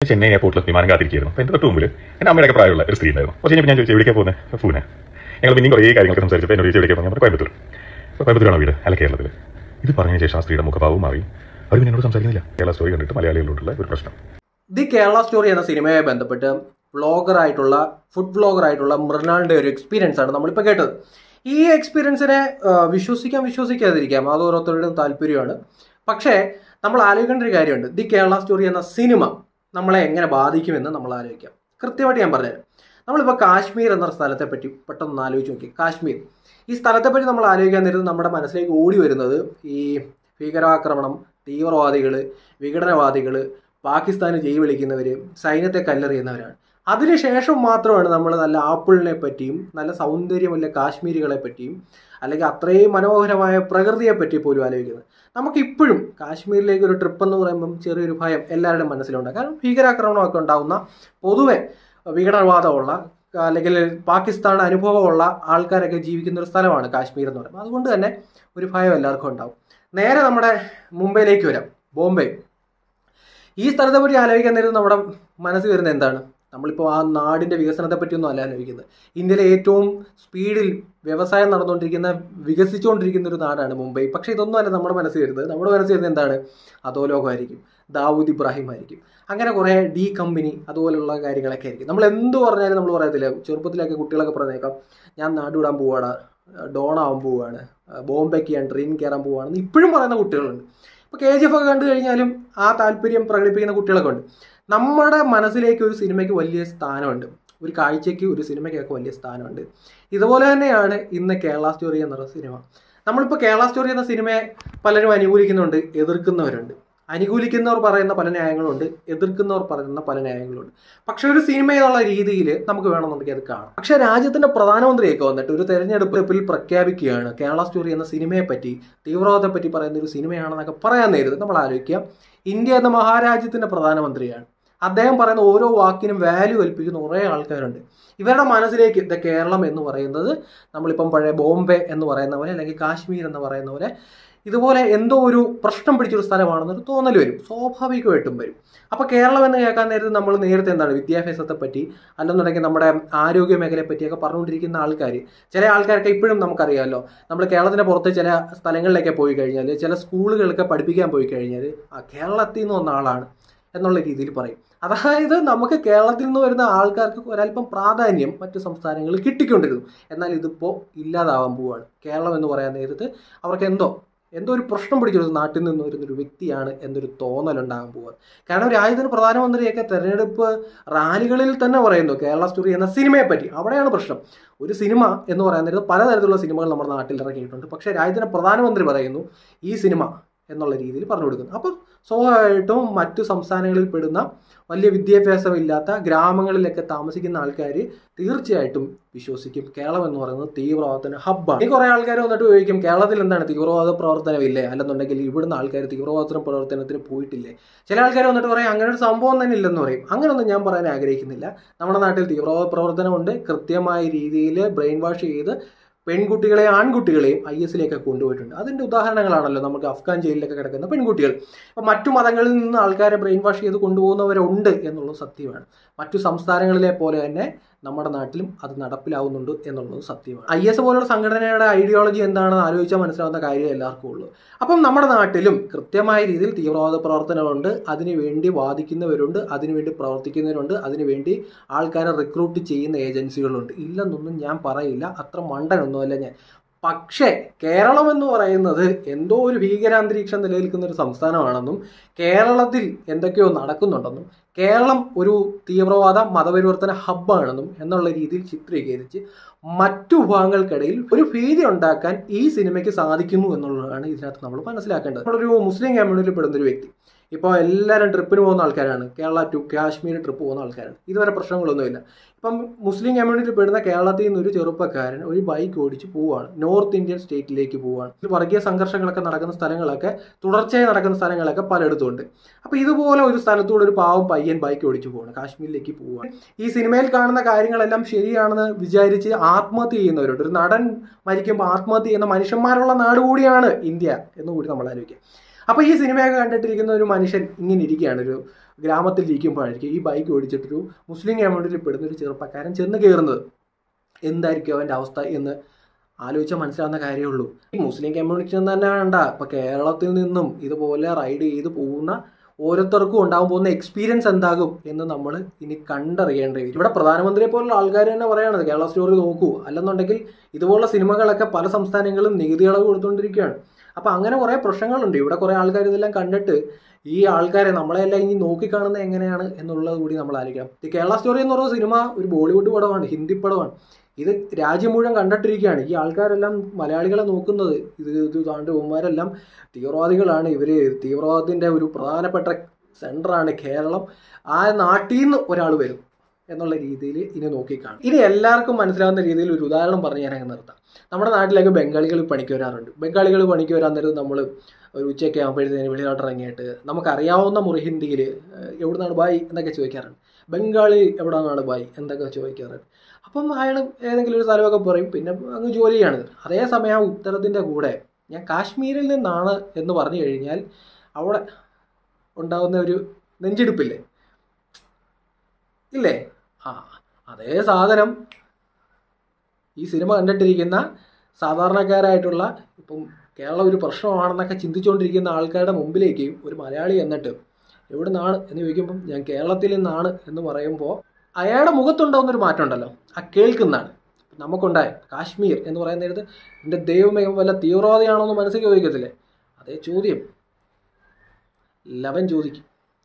ചെന്നൈ എയർപോർട്ടിൽ വിമാനം കാത്തിരിക്കുകയായിരുന്നു അപ്പോൾ എൻ്റെ തൊട്ട് മുമ്പിൽ എൻ്റെ അമ്മയുടെ പ്രായമുള്ള ഒരു സ്ത്രീ ഉണ്ടായിരുന്നു കുറച്ച് കഴിഞ്ഞപ്പോൾ ഞാൻ ചോദിച്ചു എവിടേക്കാണ് പോകുന്നത് പൂനെ ഞങ്ങൾ പിന്നെയും കുറേ കാര്യങ്ങളൊക്കെ സംസാരിച്ചപ്പോൾ എന്നോട് ചോദിച്ചു എവിടേക്കാണ് പോകുന്നത് കോയമ്പത്തൂർ അപ്പോൾ കോയമ്പത്തൂരാണ് വീട് അല്ല കേരളത്തിൽ ഇത് പറഞ്ഞതിന് ശേഷം ആ സ്ത്രീയുടെ മുഖഭാവവും മാറി അവർ പിന്നെ എന്നോട് സംസാരിക്കുന്നില്ല കേരള സ്റ്റോറി കണ്ടിട്ട് മലയാളികളോടുള്ള ഒരു പ്രശ്നം ദി കേരള സ്റ്റോറി എന്ന സിനിമയെ ബന്ധപ്പെട്ട് വ്ളോഗറായിട്ടുള്ള ഫുഡ് വ്ളോഗറായിട്ടുള്ള മൃണാളിൻ്റെ ഒരു എക്സ്പീരിയൻസ് ആണ് നമ്മളിപ്പോൾ കേട്ടത് ഈ എക്സ്പീരിയൻസിനെ ആ, വിശ്വസിക്കാം വിശ്വസിക്കാതിരിക്കാം അത് ഓരോരുത്തരുടെയും താല്പര്യമാണ് പക്ഷേ നമ്മൾ ആലോചിക്കേണ്ട ഒരു കാര്യമുണ്ട് ദി കേരള സ്റ്റോറി എന്ന സിനിമ നമ്മളെ എങ്ങനെ ബാധിക്കുമെന്ന് നമ്മൾ ആലോചിക്കാം കൃത്യമായിട്ട് ഞാൻ പറഞ്ഞുതരാം നമ്മളിപ്പോൾ കാശ്മീർ എന്ന സ്ഥലത്തെ പറ്റി പെട്ടെന്ന് ആലോചിച്ച് നോക്കി കാശ്മീർ ഈ സ്ഥലത്തെ പറ്റി നമ്മൾ ആലോചിക്കാൻ നേരത്ത് നമ്മുടെ മനസ്സിലേക്ക് ഓടി വരുന്നത് ഈ ഭീകരാക്രമണം തീവ്രവാദികൾ വിഘടനവാദികൾ പാകിസ്ഥാന് ജയ് വിളിക്കുന്നവർ സൈന്യത്തെ കല്ലെറിയുന്നവരാണ് അതിനുശേഷം മാത്രമാണ് നമ്മൾ നല്ല ആപ്പിളിനെ പറ്റിയും നല്ല സൗന്ദര്യമുള്ള കാശ്മീരികളെ പറ്റിയും അല്ലെങ്കിൽ അത്രയും മനോഹരമായ പ്രകൃതിയെ പറ്റി പോലും ആലോചിക്കുന്നത് നമുക്കിപ്പോഴും കാശ്മീരിലേക്ക് ഒരു ട്രിപ്പ് എന്ന് പറയുമ്പം ചെറിയൊരു ഭയം എല്ലാവരുടെയും മനസ്സിലുണ്ട് കാരണം ഭീകരാക്രമണമൊക്കെ ഉണ്ടാകുന്ന പൊതുവെ വിഘടനവാദമുള്ള അല്ലെങ്കിൽ പാകിസ്ഥാൻ അനുഭവമുള്ള ആൾക്കാരൊക്കെ ജീവിക്കുന്ന ഒരു സ്ഥലമാണ് കാശ്മീർ എന്ന് പറയുന്നത് അതുകൊണ്ട് തന്നെ ഒരു ഭയം എല്ലാവർക്കും ഉണ്ടാവും നേരെ നമ്മുടെ മുംബൈയിലേക്ക് വരാം ബോംബെ ഈ സ്ഥലത്തെ പറ്റി ആലോചിക്കാൻ നേരം നമ്മുടെ മനസ്സിൽ വരുന്നത് എന്താണ് നമ്മളിപ്പോൾ ആ നാടിൻ്റെ വികസനത്തെ പറ്റിയൊന്നും അല്ല ആലോചിക്കുന്നത് ഇന്ത്യയിലെ ഏറ്റവും സ്പീഡിൽ വ്യവസായം നടന്നുകൊണ്ടിരിക്കുന്ന വികസിച്ചുകൊണ്ടിരിക്കുന്ന ഒരു നാടാണ് മുംബൈ പക്ഷേ ഇതൊന്നും അല്ല നമ്മുടെ മനസ്സിൽ വരുന്നത് നമ്മുടെ മനസ്സിൽ വരുന്നത് എന്താണ് അധോലോകമായിരിക്കും ദാവൂദ് ഇബ്രാഹിം ആയിരിക്കും അങ്ങനെ കുറേ ഡി കമ്പനി അതുപോലുള്ള കാര്യങ്ങളൊക്കെ ആയിരിക്കും നമ്മൾ എന്ത് പറഞ്ഞാലും നമ്മൾ പറയത്തില്ല ചെറുപ്പത്തിലൊക്കെ കുട്ടികളൊക്കെ പറഞ്ഞേക്കാം ഞാൻ നാടുവിടാൻ പോവാണ് ഡോൺ ആവാൻ പോവുകയാണ് ബോംബെക്ക് ഞാൻ ട്രെയിൻ കയറാൻ പോവുകയാണെന്ന് ഇപ്പോഴും പറയുന്ന കുട്ടികളുണ്ട് ഇപ്പോൾ കെ ജി എഫ് ഒക്കെ കണ്ടു കഴിഞ്ഞാലും ആ താല്പര്യം പ്രകടിപ്പിക്കുന്ന കുട്ടികളൊക്കെ ഉണ്ട് നമ്മുടെ മനസ്സിലേക്ക് ഒരു സിനിമയ്ക്ക് വലിയ സ്ഥാനമുണ്ട് ഒരു കാഴ്ചയ്ക്ക് ഒരു സിനിമയ്ക്കൊക്കെ വലിയ സ്ഥാനമുണ്ട് ഇതുപോലെ തന്നെയാണ് ഇന്ന് കേരള സ്റ്റോറി എന്നുള്ള സിനിമ നമ്മളിപ്പോൾ കേരള സ്റ്റോറി എന്ന സിനിമയെ പലരും അനുകൂലിക്കുന്നുണ്ട് എതിർക്കുന്നവരുണ്ട് അനുകൂലിക്കുന്നവർ പറയുന്ന പല ന്യായങ്ങളുണ്ട് എതിർക്കുന്നവർ പറയുന്ന പല ന്യായങ്ങളുണ്ട് പക്ഷെ ഒരു സിനിമ എന്നുള്ള രീതിയിൽ നമുക്ക് വേണമെന്നുണ്ടെങ്കിൽ അത് കാണാം പക്ഷെ രാജ്യത്തിന്റെ പ്രധാനമന്ത്രിയൊക്കെ വന്നിട്ട് ഒരു തെരഞ്ഞെടുപ്പിൽ പ്രഖ്യാപിക്കുകയാണ് കേരള സ്റ്റോറി എന്ന സിനിമയെ പറ്റി തീവ്രവാദത്തെ പറ്റി പറയുന്ന ഒരു സിനിമയാണെന്നൊക്കെ പറയാൻ നേരിട്ട് നമ്മൾ ആലോചിക്കുക ഇന്ത്യ എന്ന മഹാരാജ്യത്തിന്റെ പ്രധാനമന്ത്രിയാണ് അദ്ദേഹം പറയുന്ന ഓരോ വാക്കിനും വാല്യൂ കൽപ്പിക്കുന്ന കുറേ ആൾക്കാരുണ്ട് ഇവരുടെ മനസ്സിലേക്ക് ദ കേരളം എന്ന് പറയുന്നത് നമ്മളിപ്പം പഴയ ബോംബെ എന്ന് പറയുന്ന പോലെ അല്ലെങ്കിൽ കാശ്മീർ എന്ന് പറയുന്ന പോലെ ഇതുപോലെ എന്തോ ഒരു പ്രശ്നം പിടിച്ചൊരു സ്ഥലമാണെന്നൊരു തോന്നൽ വരും സ്വാഭാവികമായിട്ടും വരും അപ്പോൾ കേരളം എന്ന് കേൾക്കാൻ നേരത്തെ നമ്മൾ നേരത്തെ എന്താണ് വിദ്യാഭ്യാസത്തെ പറ്റി അല്ലെന്നുണ്ടെങ്കിൽ നമ്മുടെ ആരോഗ്യ മേഖലയെ പറ്റിയൊക്കെ പറഞ്ഞുകൊണ്ടിരിക്കുന്ന ആൾക്കാർ ചില ആൾക്കാരൊക്കെ ഇപ്പോഴും നമുക്കറിയാമല്ലോ നമ്മൾ കേരളത്തിന് പുറത്ത് ചില സ്ഥലങ്ങളിലൊക്കെ പോയി കഴിഞ്ഞാൽ ചില സ്കൂളുകളൊക്കെ പഠിപ്പിക്കാൻ പോയി കഴിഞ്ഞാൽ ആ കേരളത്തിൽ നിന്ന് വന്ന ആളാണ് എന്നുള്ള രീതിയിൽ പറയും അതായത് നമുക്ക് കേരളത്തിൽ നിന്ന് വരുന്ന ആൾക്കാർക്ക് ഒരല്പം പ്രാധാന്യം മറ്റു സംസ്ഥാനങ്ങളിൽ കിട്ടിക്കൊണ്ടിരുന്നു എന്നാൽ ഇതിപ്പോൾ ഇല്ലാതാവാൻ പോവുകയാണ് കേരളം എന്ന് പറയാൻ നേരത്ത് അവർക്ക് എന്തോ എന്തോ ഒരു പ്രശ്നം പിടിച്ചൊരു നാട്ടിൽ നിന്ന് വരുന്ന ഒരു വ്യക്തിയാണ് എന്നൊരു തോന്നലുണ്ടാകാൻ പോവുക കാരണം രാജ്യത്തിന് പ്രധാനമന്ത്രിയൊക്കെ തെരഞ്ഞെടുപ്പ് റാലികളിൽ തന്നെ പറയുന്നു കേരള സ്റ്റോറി എന്ന സിനിമയെ പറ്റി അവിടെയാണ് പ്രശ്നം ഒരു സിനിമ എന്ന് പറയാൻ നേരത്ത് പലതരത്തിലുള്ള സിനിമകൾ നമ്മുടെ നാട്ടിൽ ഇറങ്ങിയിട്ടുണ്ട് പക്ഷേ രാജ്യത്തിന്റെ പ്രധാനമന്ത്രി പറയുന്നു ഈ സിനിമ എന്നുള്ള രീതിയിൽ പറഞ്ഞു കൊടുക്കുന്നു അപ്പോൾ സ്വാഭാവികമായിട്ടും മറ്റു സംസ്ഥാനങ്ങളിൽ പെടുന്ന വലിയ വിദ്യാഭ്യാസമില്ലാത്ത ഗ്രാമങ്ങളിലൊക്കെ താമസിക്കുന്ന ആൾക്കാർ തീർച്ചയായിട്ടും വിശ്വസിക്കും കേരളം എന്ന് പറയുന്നത് തീവ്രവാദത്തിന് ഹബ്ബാണ് ഈ കുറേ ആൾക്കാർ വന്നിട്ട് ചോദിക്കും കേരളത്തിൽ എന്താണ് തീവ്രവാദ പ്രവർത്തനമില്ലേ അല്ലെന്നുണ്ടെങ്കിൽ ഇവിടുന്ന് ആൾക്കാർ തീവ്രവാദ പ്രവർത്തനത്തിന് പോയിട്ടില്ലേ ചില ആൾക്കാർ വന്നിട്ട് പറയും അങ്ങനെ ഒരു സംഭവം തന്നെ ഇല്ലെന്ന് പറയും അങ്ങനെയൊന്നും ഞാൻ പറയാൻ ആഗ്രഹിക്കുന്നില്ല നമ്മുടെ നാട്ടിൽ തീവ്രവാദ പ്രവർത്തനമുണ്ട് കൃത്യമായ രീതിയിൽ ബ്രെയിൻ വാഷ് ചെയ്ത് പെൺകുട്ടികളെ ആൺകുട്ടികളെയും ഐ എസിലേക്ക് കൊണ്ടുപോയിട്ടുണ്ട് അതിന്റെ ഉദാഹരണങ്ങളാണല്ലോ നമുക്ക് അഫ്ഗാൻ ജയിലിലൊക്കെ കിടക്കുന്ന പെൺകുട്ടികൾ അപ്പം മറ്റു മതങ്ങളിൽ നിന്ന് ആൾക്കാരെ ബ്രെയിൻ വാഷ് ചെയ്ത് കൊണ്ടുപോകുന്നവരുണ്ട് എന്നുള്ളത് സത്യമാണ് മറ്റു സംസ്ഥാനങ്ങളിലെ പോലെ തന്നെ നമ്മുടെ നാട്ടിലും അത് നടപ്പിലാവുന്നുണ്ട് എന്നുള്ളത് സത്യമാണ് ഐ എസ് പോലുള്ള സംഘടനയുടെ ഐഡിയോളജി എന്താണെന്ന് ആലോചിച്ചാൽ മനസ്സിലാവുന്ന കാര്യം എല്ലാവർക്കും ഉള്ളൂ അപ്പം നമ്മുടെ നാട്ടിലും കൃത്യമായ രീതിയിൽ തീവ്രവാദ പ്രവർത്തനമുണ്ട് അതിനുവേണ്ടി വാദിക്കുന്നവരുണ്ട് അതിനുവേണ്ടി പ്രവർത്തിക്കുന്നവരുണ്ട് അതിനുവേണ്ടി ആൾക്കാരെ റിക്രൂട്ട് ചെയ്യുന്ന ഏജൻസികളുണ്ട് ഇല്ലെന്നൊന്നും ഞാൻ പറയില്ല അത്ര മണ്ടനൊന്നുമല്ല ഞാൻ പക്ഷേ കേരളം എന്ന് പറയുന്നത് എന്തോ ഒരു ഭീകരാന്തരീക്ഷം നിലനിൽക്കുന്ന ഒരു സംസ്ഥാനമാണെന്നും കേരളത്തിൽ എന്തൊക്കെയോ നടക്കുന്നുണ്ടെന്നും കേരളം ഒരു തീവ്രവാദ മതപരിവർത്തന ഹബ്ബാണെന്നും എന്നുള്ള രീതിയിൽ ചിത്രീകരിച്ച് മറ്റു വിഭാഗങ്ങൾക്കിടയിൽ ഒരു ഭീതി ഉണ്ടാക്കാൻ ഈ സിനിമയ്ക്ക് സാധിക്കുന്നു എന്നുള്ളതാണ് ഇതിനകത്ത് നമ്മൾ മനസ്സിലാക്കേണ്ടത് നമ്മളൊരു മുസ്ലിം കമ്മ്യൂണിറ്റിയിൽ പെടുന്ന ഒരു വ്യക്തി ഇപ്പോൾ എല്ലാവരും ട്രിപ്പിന് പോകുന്ന ആൾക്കാരാണ് കേരള ടു കാശ്മീർ ട്രിപ്പ് പോകുന്ന ആൾക്കാരാണ് ഇതുവരെ പ്രശ്നങ്ങളൊന്നുമില്ല ഇപ്പം മുസ്ലിം കമ്മ്യൂണിറ്റിയിൽ പെടുന്ന കേരളത്തിൽ നിന്ന് ഒരു ചെറുപ്പക്കാരൻ ഒരു ബൈക്ക് ഓടിച്ച് പോവുകയാണ് നോർത്ത് ഇന്ത്യൻ സ്റ്റേറ്റിലേക്ക് പോവുകയാണ് ഈ വർഗീയ സംഘർഷങ്ങളൊക്കെ നടക്കുന്ന സ്ഥലങ്ങളൊക്കെ തുടർച്ചയായി നടക്കുന്ന സ്ഥലങ്ങളൊക്കെ പലയിടത്തും ഉണ്ട് അപ്പോൾ ഇതുപോലെ ഒരു സ്ഥലത്തൂടെ ഒരു പാവം പയ്യൻ ബൈക്ക് ഓടിച്ച് പോവാണ് കാശ്മീരിലേക്ക് പോവുകയാണ് ഈ സിനിമയിൽ കാണുന്ന കാര്യങ്ങളെല്ലാം ശരിയാണെന്ന് വിചാരിച്ച് ആത്മഹത്യ ചെയ്യുന്നവരുണ്ട് ഒരു നടൻ മരിക്കുമ്പോൾ ആത്മഹത്യ ചെയ്യുന്ന മനുഷ്യന്മാരുള്ള നാട് കൂടിയാണ് ഇന്ത്യ എന്ന് കൂടി നമ്മൾ ആലോചിക്കുക അപ്പോൾ ഈ സിനിമയൊക്കെ കണ്ടിട്ടിരിക്കുന്ന ഒരു മനുഷ്യൻ ഇങ്ങനെ ഇരിക്കുകയാണ് ഒരു ഗ്രാമത്തിൽ ഇരിക്കുമ്പോഴായിരിക്കും ഈ ബൈക്ക് ഓടിച്ചിട്ടൊരു മുസ്ലിം കമ്മ്യൂണിറ്റിയിൽ പെടുന്ന ഒരു ചെറുപ്പക്കാരൻ ചെന്ന് കയറുന്നത് എന്തായിരിക്കും അവൻ്റെ അവസ്ഥ എന്ന് ആലോചിച്ചാൽ മനസ്സിലാവുന്ന കാര്യമുള്ളൂ ഈ മുസ്ലിം കമ്മ്യൂണിറ്റി തന്നെ വേണ്ട ഇപ്പൊ കേരളത്തിൽ നിന്നും ഇതുപോലെ റൈഡ് ചെയ്ത് പോകുന്ന ഓരോരുത്തർക്കും ഉണ്ടാകാൻ പോകുന്ന എക്സ്പീരിയൻസ് എന്താകും എന്ന് നമ്മൾ ഇനി കണ്ടറിയേണ്ടി വരും ഇവിടെ പ്രധാനമന്ത്രിയെ പോലുള്ള ആൾക്കാർ തന്നെ പറയണത് കേരള സ്റ്റോറി നോക്കൂ അല്ലെന്നുണ്ടെങ്കിൽ ഇതുപോലുള്ള സിനിമകളൊക്കെ പല സംസ്ഥാനങ്ങളും നികുതി ഇളവ് കൊടുത്തുകൊണ്ടിരിക്കുകയാണ് അപ്പൊ അങ്ങനെ കുറെ പ്രശ്നങ്ങളുണ്ട് ഇവിടെ കുറെ ആൾക്കാർ ഇതെല്ലാം കണ്ടിട്ട് ഈ ആൾക്കാരെ നമ്മളെല്ലാം ഇനി നോക്കിക്കാണുന്നത് എങ്ങനെയാണ് എന്നുള്ളത് കൂടി നമ്മൾ ആലോചിക്കണം ഈ കേരള സ്റ്റോറി എന്ന് പറയുന്ന സിനിമ ഒരു ബോളിവുഡ് പടമാണ് ഹിന്ദി പടമാണ് ഇത് രാജ്യം മുഴുവൻ കണ്ടിട്ടിരിക്കുകയാണ് ഈ ആൾക്കാരെല്ലാം മലയാളികളെ നോക്കുന്നത് ഇത് ഇത് താണ്ട് ഉമ്മാരെല്ലാം തീവ്രവാദികളാണ് ഇവര് തീവ്രവാദത്തിന്റെ ഒരു പ്രധാനപ്പെട്ട സെന്ററാണ് കേരളം ആ നാട്ടിൽ നിന്ന് ഒരാൾ വരും എന്നുള്ള രീതിയിൽ ഇനി നോക്കിക്കാണും ഇനി എല്ലാവർക്കും മനസ്സിലാവുന്ന രീതിയിൽ ഒരു ഉദാഹരണം പറഞ്ഞ് ഞാൻ അങ്ങ് നിർത്താം നമ്മുടെ നാട്ടിലൊക്കെ ബംഗാളികൾ പണിക്ക് വരാറുണ്ട് ബംഗാളികൾ പണിക്ക് വരാൻ നേരം നമ്മൾ ഒരു ഉച്ചയൊക്കെ ആകുമ്പോഴത്തേന് വെളിയിലോട്ട് ഇറങ്ങിയിട്ട് നമുക്കറിയാവുന്ന മുറി ഹിന്ദിയിൽ എവിടെ നിന്നാണ് ബായ് എന്നൊക്കെ ചോദിക്കാറുണ്ട് ബംഗാളി എവിടെ നിന്നാണ് ബായ് എന്തൊക്കെ ചോദിക്കാറുണ്ട് അപ്പം അയാൾ ഏതെങ്കിലും ഒരു സ്ഥലമൊക്കെ പറയും പിന്നെ അങ്ങ് ജോലി ചെയ്യാണ് അതേസമയം ആ ഉത്തരത്തിൻ്റെ കൂടെ ഞാൻ കാശ്മീരിൽ നിന്നാണ് എന്ന് പറഞ്ഞു കഴിഞ്ഞാൽ അവിടെ ഉണ്ടാകുന്ന ഒരു നെഞ്ചെടുപ്പില്ലേ ഇല്ലേ ആ അതേ സാധനം ഈ സിനിമ കണ്ടിട്ടിരിക്കുന്ന സാധാരണക്കാരായിട്ടുള്ള ഇപ്പം കേരളം ഒരു പ്രശ്നമാണെന്നൊക്കെ ചിന്തിച്ചുകൊണ്ടിരിക്കുന്ന ആൾക്കാരുടെ മുമ്പിലേക്ക് ഒരു മലയാളി എന്നിട്ട് എവിടെ നിന്നാണ് എന്ന് ചോദിക്കുമ്പം ഞാൻ കേരളത്തിൽ നിന്നാണ് എന്ന് പറയുമ്പോൾ അയാളുടെ മുഖത്തുണ്ടാവുന്നൊരു മാറ്റം ഉണ്ടല്ലോ ആ കേൾക്കുന്നതാണ് നമുക്കുണ്ടായ കാശ്മീർ എന്ന് പറയുന്ന നേരത്ത് എൻ്റെ ദൈവമേ ഇവൻ വല്ല തീവ്രവാദിയാണോ എന്ന് മനസ്സിൽ ചോദിക്കത്തില്ലേ അതേ ചോദ്യം ലവൻ ചോദിക്കും